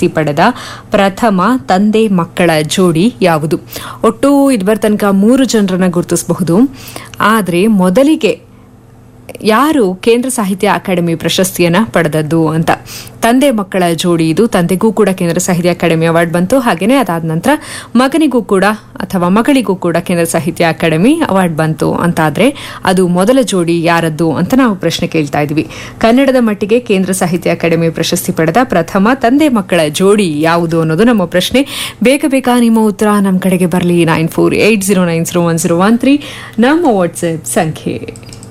ಪ್ರಶಸ್ತಿ ಪಡೆದ ಪ್ರಥಮ ತಂದೆ ಮಕ್ಕಳ ಜೋಡಿ ಯಾವುದು ಒಟ್ಟು ಇದುವರ ತನಕ ಮೂರು ಜನರನ್ನ ಗುರುತಿಸಬಹುದು ಆದರೆ ಮೊದಲಿಗೆ ಯಾರು ಕೇಂದ್ರ ಸಾಹಿತ್ಯ ಅಕಾಡೆಮಿ ಪ್ರಶಸ್ತಿಯನ್ನ ಪಡೆದದ್ದು ಅಂತ ತಂದೆ ಮಕ್ಕಳ ಜೋಡಿ ಇದು ತಂದೆಗೂ ಕೂಡ ಕೇಂದ್ರ ಸಾಹಿತ್ಯ ಅಕಾಡೆಮಿ ಅವಾರ್ಡ್ ಬಂತು ಹಾಗೇನೆ ಅದಾದ ನಂತರ ಮಗನಿಗೂ ಕೂಡ ಅಥವಾ ಮಗಳಿಗೂ ಕೂಡ ಕೇಂದ್ರ ಸಾಹಿತ್ಯ ಅಕಾಡೆಮಿ ಅವಾರ್ಡ್ ಬಂತು ಅಂತಾದ್ರೆ ಅದು ಮೊದಲ ಜೋಡಿ ಯಾರದ್ದು ಅಂತ ನಾವು ಪ್ರಶ್ನೆ ಕೇಳ್ತಾ ಇದ್ವಿ ಕನ್ನಡದ ಮಟ್ಟಿಗೆ ಕೇಂದ್ರ ಸಾಹಿತ್ಯ ಅಕಾಡೆಮಿ ಪ್ರಶಸ್ತಿ ಪಡೆದ ಪ್ರಥಮ ತಂದೆ ಮಕ್ಕಳ ಜೋಡಿ ಯಾವುದು ಅನ್ನೋದು ನಮ್ಮ ಪ್ರಶ್ನೆ ಬೇಗ ಬೇಗ ನಿಮ್ಮ ಉತ್ತರ ನಮ್ಮ ಕಡೆಗೆ ಬರಲಿ nine four eight zero nine zero one zero one three ನಮ್ಮ ವಾಟ್ಸ್ಆಪ್ ಸಂಖ್ಯೆ